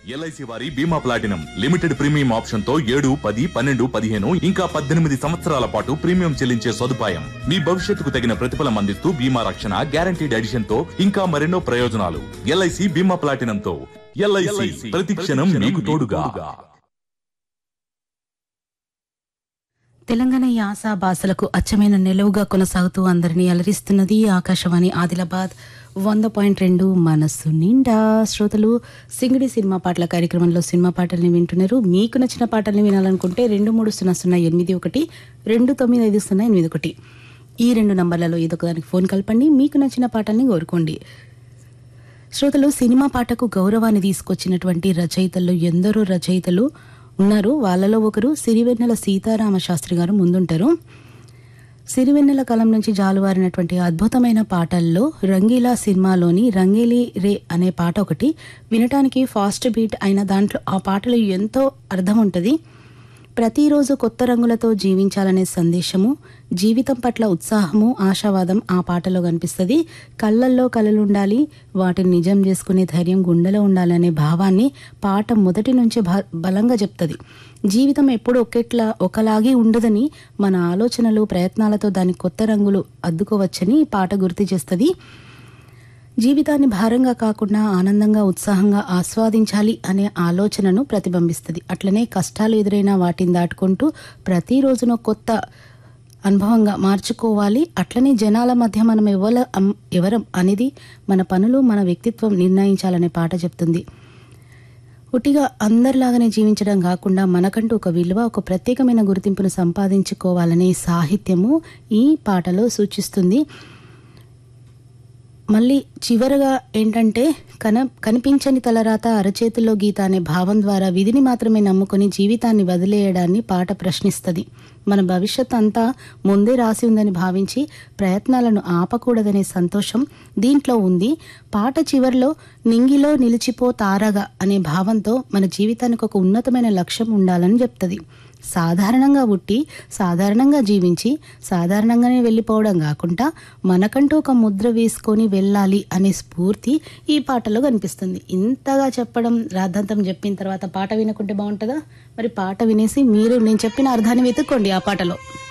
LIC వారి బీమా platinum limited premium option తో ఏడు పది పన్నెండు పదిహేను ఇంకా పద్దెనిమిది సంవత్సరాల పాటు ప్రీమియం చెల్లించే సదుపాయం మీ భవిష్యత్తుకు తగిన ప్రతిఫలం అందిస్తూ బీమా రక్షణ గ్యారంటీడ్ ఎడిషన్ తో ఇంకా మరెన్నో ప్రయోజనాలు ఎల్ఐసి బీమా ప్లాటినం తో ఎల్ఐసి ప్రతి క్షణం మీకు తోడుగా తెలంగాణ యాస భాషలకు అచ్చమైన నిలువుగా కొనసాగుతూ అందరినీ అలరిస్తున్నది ఆకాశవాణి ఆదిలాబాద్ వంద పాయింట్ రెండు మనస్సు నిండా శ్రోతలు సింగిడి సినిమా పాటల కార్యక్రమంలో సినిమా పాటల్ని వింటున్నారు మీకు నచ్చిన పాటల్ని వినాలనుకుంటే రెండు మూడు సున్నా సున్నా ఎనిమిది ఒకటి రెండు తొమ్మిది ఐదు సున్నా ఎనిమిది ఒకటి ఈ రెండు నంబర్లలో ఏదో ఒకదానికి ఫోన్ కలపండి మీకు నచ్చిన పాటల్ని కోరుకోండి శ్రోతలు సినిమా పాటకు గౌరవాన్ని తీసుకొచ్చినటువంటి రచయితల్లో ఎందరో రచయితలు ఉన్నారు వాళ్ళలో ఒకరు సిరివెన్నెల సీతారామ శాస్త్రి గారు ముందుంటారు సిరివెన్నెల కాలం నుంచి జాలువారినటువంటి అద్భుతమైన పాటల్లో రంగీలా సినిమాలోని రంగేలి రే అనే పాట ఒకటి వినటానికి ఫాస్ట్ బీట్ అయిన దాంట్లో ఆ పాటలో ఎంతో అర్థం ఉంటుంది ప్రతిరోజు కొత్త రంగులతో జీవించాలనే సందేశము జీవితం పట్ల ఉత్సాహము ఆశావాదం ఆ పాటలో కనిపిస్తుంది కళ్ళల్లో కలలుండాలి వాటిని నిజం చేసుకునే ధైర్యం గుండెలో ఉండాలనే భావాన్ని పాట మొదటి నుంచి బ- బలంగా చెప్తుంది జీవితం ఎప్పుడు ఒకెట్లా ఒకలాగే ఉండదని మన ఆలోచనలు ప్రయత్నాలతో దాని కొత్త రంగులు అద్దుకోవచ్చని ఈ పాట గుర్తు చేస్తుంది జీవితాన్ని భారంగా కాకుండా ఆనందంగా ఉత్సాహంగా ఆస్వాదించాలి అనే ఆలోచనను ప్రతిబింబిస్తుంది అట్లనే కష్టాలు ఎదురైనా వాటిని దాటుకుంటూ ప్రతిరోజున కొత్త అనుభవంగా మార్చుకోవాలి అట్లనే జనాల మధ్య మనం ఎవల అం- ఎవరం అనేది మన పనులు మన వ్యక్తిత్వం నిర్ణయించాలనే పాట చెప్తుంది ఉట్టిగా అందరిలాగానే జీవించడం కాకుండా మనకంటూ ఒక విలువ ఒక ప్రత్యేకమైన గుర్తింపును సంపాదించుకోవాలనే సాహిత్యము ఈ పాటలో సూచిస్తుంది మళ్ళీ చివరగా ఏంటంటే కన కనిపించని తలరాత అరచేతిలో గీత అనే భావం ద్వారా విధిని మాత్రమే నమ్ముకొని జీవితాన్ని వదిలేయడాన్ని పాట ప్రశ్నిస్తుంది మన భవిష్యత్ అంతా ముందే రాసి ఉందని భావించి ప్రయత్నాలను ఆపకూడదనే సంతోషం దీంట్లో ఉంది పాట చివరిలో నింగిలో నిలిచిపో తారగా అనే భావంతో మన జీవితానికి ఒక ఉన్నతమైన లక్ష్యం ఉండాలని చెప్తుంది సాధారణంగా పుట్టి సాధారణంగా జీవించి సాధారణంగానే వెళ్ళిపోవడం కాకుండా మనకంటూ ఒక ముద్ర వేసుకొని వెళ్ళాలి అనే స్ఫూర్తి ఈ పాటలో కనిపిస్తుంది ఇంతగా చెప్పడం రాద్ధాంతం చెప్పిన తర్వాత పాట వినకుంటే బాగుంటుందా మరి పాట వినేసి మీరు నేను చెప్పిన అర్థాన్ని వెతుక్కోండి ఆ పాటలో